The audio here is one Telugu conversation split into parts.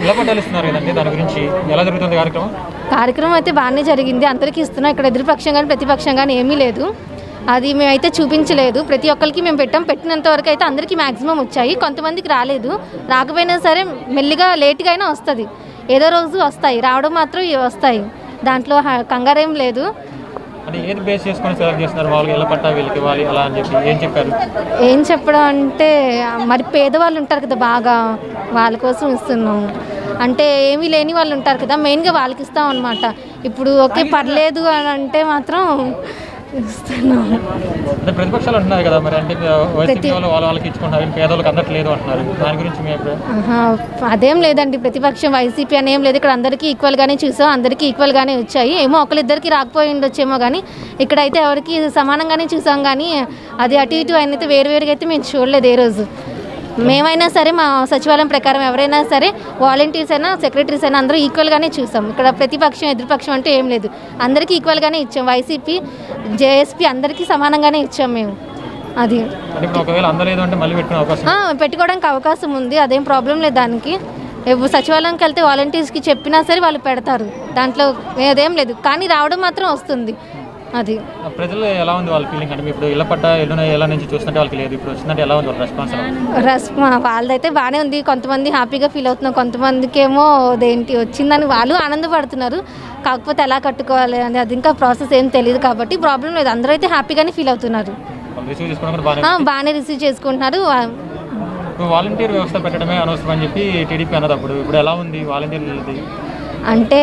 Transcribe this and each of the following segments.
ఇలా పట్టాలు ఇస్తున్నారు కదండి దాని గురించి ఎలా జరుగుతుంది కార్యక్రమం కార్యక్రమం అయితే బాగానే జరిగింది అందరికీ ఇస్తున్నాం ఇక్కడ ఎదురుపక్షం కానీ ప్రతిపక్షం కానీ ఏమీ లేదు అది మేమైతే చూపించలేదు ప్రతి ఒక్కరికి మేము పెట్టాం పెట్టినంత వరకు అయితే అందరికీ మ్యాక్సిమం వచ్చాయి కొంతమందికి రాలేదు రాకపోయినా సరే మెల్లిగా లేట్గా అయినా వస్తుంది ఏదో రోజు వస్తాయి రావడం మాత్రం ఇవి వస్తాయి దాంట్లో హ- కంగారేం లేదు అంటే ఏది బేస్ చేసుకొని సెలెక్ట్ చేస్తున్నారు వాళ్ళకి ఇలా పట్టా వీళ్ళకి ఇవ్వాలి అలా అని చెప్పి ఏం చెప్పారు ఏం చెప్పడం అంటే మరి పేదవాళ్ళు ఉంటారు కదా బాగా వాళ్ళ కోసం ఇస్తున్నాం అంటే ఏమీ లేని వాళ్ళు ఉంటారు కదా మెయిన్గా వాళ్ళకి ఇస్తాం అనమాట ఇప్పుడు ఓకే పర్లేదు అని అంటే మాత్రం ఇస్తున్నాం అంటే ప్రతిపక్షాలు అంటున్నారు కదా మరి అంటే వైసీపీ వాళ్ళు వాళ్ళ వాళ్ళకి ఇచ్చుకుంటారు కానీ పేదవాళ్ళకి అందట్లేదు అంటున్నారు దాని గురించి మీ అభిప్రాయం ఆహా, అదేం లేదండి ప్రతిపక్షం వైసీపీ అని ఏం లేదు ఇక్కడ అందరికీ ఈక్వల్గానే చూసాం అందరికీ ఈక్వల్గానే వచ్చాయి ఏమో ఒకరిద్దరికి రాకపోయి ఉండొచ్చేమో కానీ ఇక్కడైతే ఎవరికి సమానంగానే చూసాం కానీ అది అటు ఇటు అయినైతే వేరు వేరుగా అయితే మేము చూడలేదు ఏ రోజు మేమైనా సరే మా సచివాలయం ప్రకారం ఎవరైనా సరే వాలంటీర్స్ అయినా సెక్రటరీస్ అయినా అందరూ ఈక్వల్గానే చూసాం ఇక్కడ ప్రతిపక్షం ఎదురుపక్షం అంటే ఏం లేదు అందరికీ ఈక్వల్గానే ఇచ్చాం వైసీపీ జేఎస్పీ అందరికీ సమానంగానే ఇచ్చాం మేము అది అంటే ఇప్పుడు ఒకవేళ అందలేదు అంటే మళ్ళీ పెట్టుకునే అవకాశం ఆ, పెట్టుకోవడానికి అవకాశం ఉంది అదేం ప్రాబ్లం లేదు దానికి ఎవ్వ- సచివాలయంకి వెళ్తే వాలంటీర్స్కి చెప్పినా సరే వాళ్ళు పెడతారు దాంట్లో అదేం లేదు కానీ రావడం మాత్రం వస్తుంది అది ఆ ప్రజలు ఎలా ఉంది వాళ్ళ ఫీలింగ్ అంటే ఇప్పుడు ఇళ్ళ పట్ట ఎల్లున ఎలా నుంచి చూస్తుంటే వాళ్ళకి లేదు ఇప్పుడు వచ్చిందంటే ఎలా ఉంది వాళ్ళ రెస్పాన్స్ రస్ మా- వాళ్ళదైతే బాగానే ఉంది కొంతమంది హ్యాపీగా ఫీల్ అవుతున్నారు కొంతమందికి ఏమో అదేంటి వచ్చిందని వాళ్ళు ఆనందపడుతున్నారు కాకపోతే ఎలా కట్టుకోవాలి అని అది ఇంకా ప్రాసెస్ ఏం తెలియదు కాబట్టి ప్రాబ్లం లేదు అందరూ అయితే హ్యాపీగానే ఫీల్ అవుతున్నారు వాళ్ళు రిసీవ్ చేసుకోవడం కూడా బాగానే ఆ, బాగానే రిసీవ్ చేసుకుంటున్నారు ఆ, ఇప్పుడు వాలంటీర్ వ్యవస్థ పెట్టడమే అనవసరం అని చెప్పి టీడీపీ అన్నది అప్పుడు ఇప్పుడు ఎలా ఉంది వాలంటీర్లది అంటే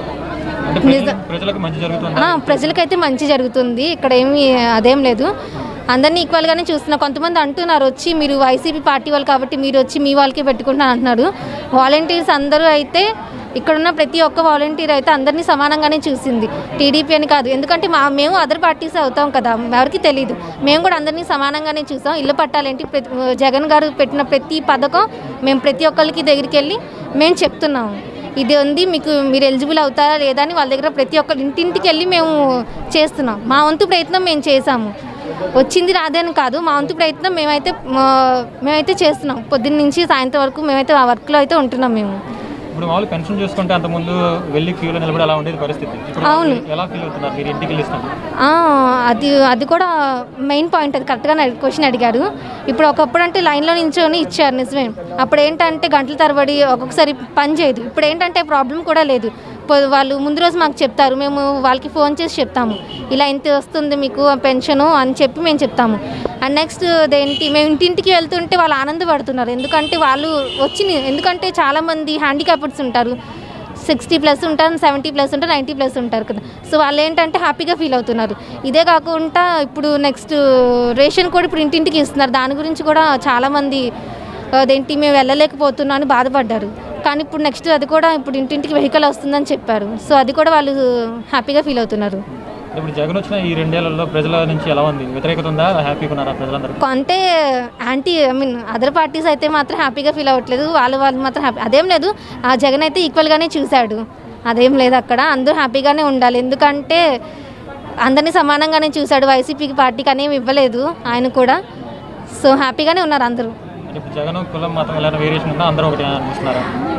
అంటే ప్రజలు- ప్రజలకు మంచి జరుగుతుంది ఆ, ప్రజలకైతే మంచి జరుగుతుంది ఇక్కడ ఏమి అదేం లేదు అందరినీ ఈక్వల్గానే చూస్తున్నా కొంతమంది అంటున్నారు వచ్చి మీరు వైసీపీ పార్టీ వాళ్ళు కాబట్టి మీరు వచ్చి మీ వాళ్ళకి పెట్టుకుంటున్నారు అంటున్నారు వాలంటీర్స్ అందరూ అయితే ఇక్కడున్న ప్రతి ఒక్క వాలంటీర్ అయితే అందరినీ సమానంగానే చూసింది టీడీపీ అని కాదు ఎందుకంటే మా మేము అదర్ పార్టీస్ అవుతాం కదా ఎవరికి తెలియదు మేము కూడా అందరినీ సమానంగానే చూసాం ఇల్లు పట్టాలేంటి ప్రతి జగన్ గారు పెట్టిన ప్రతి పథకం మేము ప్రతి ఒక్కరికి దగ్గరికి వెళ్ళి మేము చెప్తున్నాము ఇది ఉంది మీకు మీరు ఎలిజిబుల్ అవుతారా లేదా అని వాళ్ళ దగ్గర ప్రతి ఒక్కరు ఇంటింటికి వెళ్ళి మేము చేస్తున్నాం మా వంతు ప్రయత్నం మేము చేసాము వచ్చింది రాదని కాదు మా వంతు ప్రయత్నం మేమైతే మా- మేమైతే చేస్తున్నాం పొద్దున్న నుంచి సాయంత్రం వరకు మేమైతే ఆ వర్క్లో అయితే ఉంటున్నాం మేము ఇప్పుడు మామూలు పెన్షన్ చూసుకుంటే అంత ముందు వెళ్ళి క్యూలో నిలబడి అలా ఉండేది పరిస్థితి ఇప్పుడు అవును. ఎలా ఫీల్ అవుతున్నారు మీరు ఇంటికి వెళ్ళిస్తాను ఆ, అది అది కూడా మెయిన్ పాయింట్ అది కరెక్ట్గా క్వశ్చన్ అడిగారు ఇప్పుడు ఒకప్పుడు అంటే లైన్లో నించొని ఇచ్చారు నిజమే అప్పుడు ఏంటంటే గంటల తరబడి ఒక్కొక్కసారి పని చేయదు ఇప్పుడు ఏంటంటే ప్రాబ్లం కూడా లేదు పొ- వాళ్ళు ముందు రోజు మాకు చెప్తారు మేము వాళ్ళకి ఫోన్ చేసి చెప్తాము ఇలా ఇంత వస్తుంది మీకు పెన్షను అని చెప్పి మేము చెప్తాము అండ్ నెక్స్ట్ అదేంటి మేము ఇంటింటికి వెళ్తుంటే వాళ్ళు ఆనందపడుతున్నారు ఎందుకంటే వాళ్ళు వచ్చి ఎందుకంటే చాలామంది హ్యాండిక్యాప్డ్స్ ఉంటారు సిక్స్టీ ప్లస్ ఉంటారు సెవెంటీ ప్లస్ ఉంటారు నైంటీ ప్లస్ ఉంటారు కదా సో వాళ్ళు ఏంటంటే హ్యాపీగా ఫీల్ అవుతున్నారు ఇదే కాకుండా ఇప్పుడు నెక్స్ట్ రేషన్ కూడా ఇప్పుడు ఇంటింటికి ఇస్తున్నారు దాని గురించి కూడా చాలామంది అదేంటి మేము వెళ్ళలేకపోతున్నాం అని బాధపడ్డారు కానీ ఇప్పుడు నెక్స్ట్ అది కూడా ఇప్పుడు ఇంటింటికి వెహికల్ వస్తుందని చెప్పారు సో అది కూడా వాళ్ళు హ్యాపీగా ఫీల్ అవుతున్నారు ఇప్పుడు జగన్ వచ్చిన ఈ రెండేళ్లలో ప్రజల నుంచి ఎలా ఉంది వ్యతిరేకత ఉందా హ్యాపీగా ఉన్నారా ప్రజలందరూ అంటే anti I mean other parties అయితే మాత్రం హ్యాపీగా ఫీల్ అవ్వట్లేదు వాళ్ళు వాళ్ళు మాత్రం హ్యాపీ అదేం లేదు ఆ జగన్ అయితే ఈక్వల్గానే చూశాడు అదేం లేదు అక్కడ అందరూ హ్యాపీగానే ఉండాలి ఎందుకంటే అందరినీ సమానంగానే చూశాడు వైసీపీకి పార్టీకి అనేవి ఇవ్వలేదు ఆయన కూడా సో హ్యాపీగానే ఉన్నారు అందరూ అంటే ఇప్పుడు జగన్ కులం మతం ఎలా వేరియేషన్ ఉందా అందరూ ఒకటి అనిపిస్తున్నారా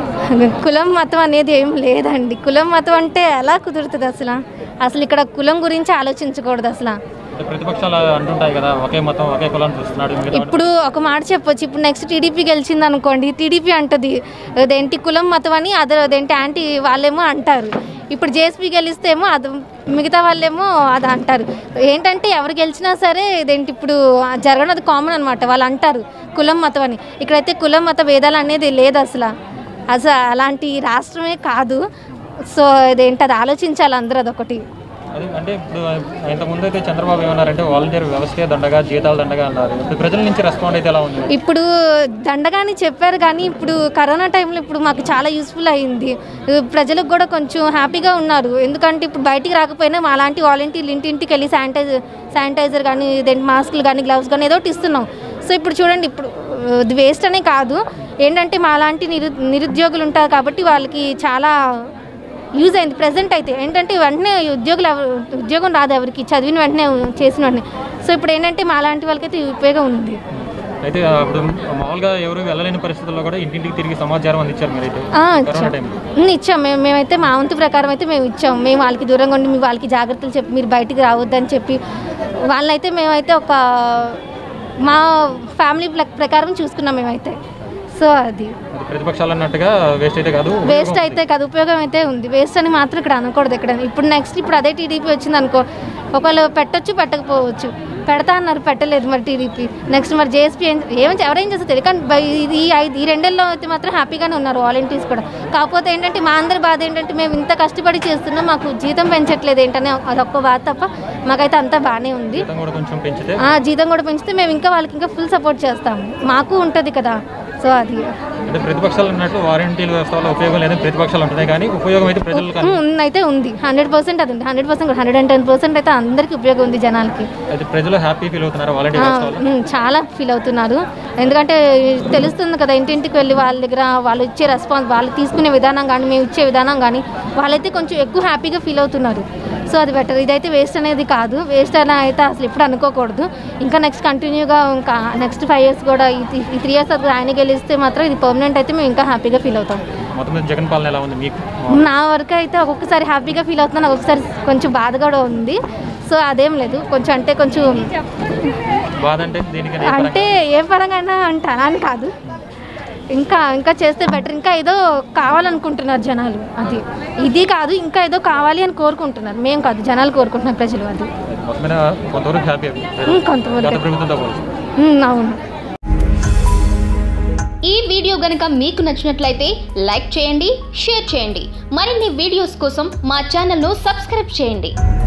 కులం మతం అనేది ఏం లేదండి కులం మతం అంటే ఎలా కుదురుతుంది అసలు అసలు ఇక్కడ కులం గురించి ఆలోచించకూడదు అసలు అంటే ప్రతిపక్షాలు అంటుంటాయి కదా ఒకే మతం ఒకే కులాన్ని చూస్తున్నాడు మిగతా ఇప్పుడు ఒక మాట చెప్పొచ్చు ఇప్పుడు నెక్స్ట్ టీడీపీ గెలిచింది అనుకోండి టీడీపీ అంటది అదేంటి కులం మతం అని అదే అదేంటి యాంటీ వాళ్ళేమో అంటారు ఇప్పుడు జేఎస్పీ గెలిస్తేమో అది మిగతా వాళ్ళేమో అది అంటారు ఏంటంటే ఎవరు గెలిచినా సరే ఇదేంటి ఇప్పుడు జరగడం అది కామన్ అనమాట వాళ్ళు అంటారు కులం మతం అని ఇక్కడైతే కులం మత భేదాలు అనేది లేదు అసలు అసలు అలాంటి రాష్ట్రమే కాదు సో ఇదేంటి అది ఆలోచించాలి అందరూ అదొకటి అది అంటే ఇప్పుడు ఇంతకుముందు అయితే చంద్రబాబు ఏమన్నారంటే వాలంటీర్ వ్యవస్థే దండగా జీతాలు దండగా అన్నారు ఇప్పుడు ప్రజల నుంచి రెస్పాండ్ అయితే ఎలా ఉంది ఇప్పుడు దండగాని చెప్పారు కానీ ఇప్పుడు కరోనా టైంలో ఇప్పుడు మాకు చాలా యూస్ఫుల్ అయింది ప్రజలకు కూడా కొంచెం హ్యాపీగా ఉన్నారు ఎందుకంటే ఇప్పుడు బయటికి రాకపోయినా మా లాంటి వాలంటీర్లు ఇంటింటికి వెళ్ళి శానిటైజర్ శానిటైజర్ కానీ ఇదేంటి మాస్కులు కానీ గ్లౌస్ కానీ ఏదో ఒకటి ఇస్తున్నాం సో ఇప్పుడు చూడండి ఇప్పుడు ఇది వేస్ట్ అనే కాదు ఏంటంటే మా లాంటి నిరు నిరుద్యోగులు ఉంటారు కాబట్టి వాళ్ళకి చాలా యూజ్ అయింది ప్రజెంట్ అయితే ఏంటంటే వెంటనే ఉద్యోగులు ఎవరు ఉద్యోగం రాదు ఎవరికి చదివిన వెంటనే చేసిన వెంటనే సో ఇప్పుడు ఏంటంటే మా లాంటి వాళ్ళకైతే ఉపయోగం ఉంది అయితే అప్పుడు మామూలుగా ఎవరు వెళ్ళలేని పరిస్థితుల్లో కూడా ఇంటింటికి తిరిగి సమాచారం అందించారు మీరైతే ఆ, కరోనా ఇచ్చాం టైంలో ఉమ్, ఇచ్చాం మేము మేమైతే మా వంతు ప్రకారం అయితే మేము ఇచ్చాం మేము వాళ్ళకి దూరంగా ఉండి మీ వాళ్ళకి జాగ్రత్తలు చెప్పి మీరు బయటికి రావద్దని చెప్పి వాళ్ళైతే మేమైతే ఒక మా ఫ్యామిలీ ప్రకారం చూసుకున్నాం మేమైతే సో అది అది ప్రతిపక్షాలు అన్నట్టుగా వేస్ట్ అయితే కాదు వేస్ట్ అయితే కాదు ఉపయోగం అయితే ఉంది వేస్ట్ అని మాత్రం ఇక్కడ అనకూడదు ఇక్కడ ఇప్పుడు నెక్స్ట్ ఇప్పుడు అదే టీడీపీ వచ్చింది అనుకో ఒకవేళ పెట్టొచ్చు పెట్టకపోవచ్చు పెడతా అన్నారు పెట్టలేదు మరి టీడీపీ నెక్స్ట్ మరి జేఎస్పీ ఏం ఏం ఎవరేం చేస్తారు తెలియదు కానీ బై- ఇది ఈ ఐదు ఈ రెండేళ్ళలో అయితే మాత్రం హ్యాపీగానే ఉన్నారు వాలంటీర్స్ కూడా కాకపోతే ఏంటంటే మా అందరి బాధ ఏంటంటే మేము ఇంత కష్టపడి చేస్తున్నాం మాకు జీతం పెంచట్లేదు ఏంటనే అదొక్క బాధ తప్ప మాకైతే అంతా బాగానే ఉంది జీతం కూడా కొంచెం పెంచితే ఆ, జీతం కూడా పెంచితే మేము ఇంకా వాళ్ళకి ఇంకా ఫుల్ సపోర్ట్ చేస్తాము మాకు ఉంటుంది కదా సో అది అంటే ప్రతిపక్షాలు అన్నట్లు వారంటీల వ్యవస్థ వల్ల ఉపయోగం లేదని ప్రతిపక్షాలు ఉంటున్నాయి కానీ ఉపయోగం అయితే ప్రజలకు కానీ ఉమ్, అయితే ఉంది హండ్రెడ్ పర్సెంట్ అది ఉంది hundred percent hundred and ten percent అయితే అందరికీ ఉపయోగం ఉంది జనాలకి అయితే ప్రజలు హ్యాపీ ఫీల్ అవుతున్నారు వాలంటీర్ ఆ, వ్యవస్థ వల్ల ఉమ్, చాలా ఫీల్ అవుతున్నారు ఎందుకంటే తెలుస్తుంది కదా ఇంటింటికి వెళ్ళి వాళ్ళ దగ్గర వాళ్ళు ఇచ్చే రెస్పాన్స్ వాళ్ళు తీసుకునే విధానం కానీ మేము ఇచ్చే విధానం కానీ వాళ్ళైతే కొంచెం ఎక్కువ హ్యాపీగా ఫీల్ అవుతున్నారు సో అది బెటర్ ఇదైతే వేస్ట్ అనేది కాదు వేస్ట్ అని అయితే అసలు ఎప్పుడు అనుకోకూడదు ఇంకా నెక్స్ట్ కంటిన్యూగా ఇంకా నెక్స్ట్ ఫైవ్ ఇయర్స్ కూడా ఈ త్రీ- ఈ త్రీ ఇయర్స్ ఆయన గెలిస్తే మాత్రం ఇది పర్మనెంట్ అయితే మేము ఇంకా హ్యాపీగా ఫీల్ అవుతాం మొత్తం మీద జగన్ పాలన ఎలా ఉంది మీకు నా వరకు అయితే ఒక్కొక్కసారి హ్యాపీగా ఫీల్ అవుతున్నాను ఒక్కొక్కసారి కొంచెం బాధ కూడా ఉంది సో అదేం లేదు కొంచెం అంటే కొంచెం బాధ అంటే దీనికని అంటే ఏ పరంగా అంటారా అని కాదు ఇంకా ఇంకా చేస్తే బెటర్ ఇంకా ఏదో కావాలనుకుంటున్నారు జనాలు అది ఇది కాదు ఇంకా ఏదో కావాలి అని కోరుకుంటున్నారు మేము కాదు జనాలు కోరుకుంటున్నారు ప్రజలు అది మొత్తం మీద కొంతవరకు హ్యాపీ ఉమ్, కొంతవరకు గత ప్రభుత్వంతో పోల్చి ఉమ్, అవును ఈ వీడియో గనుక మీకు నచ్చినట్లయితే లైక్ చేయండి షేర్ చేయండి మరిన్ని వీడియోస్ కోసం మా ఛానల్ను సబ్స్క్రైబ్ చేయండి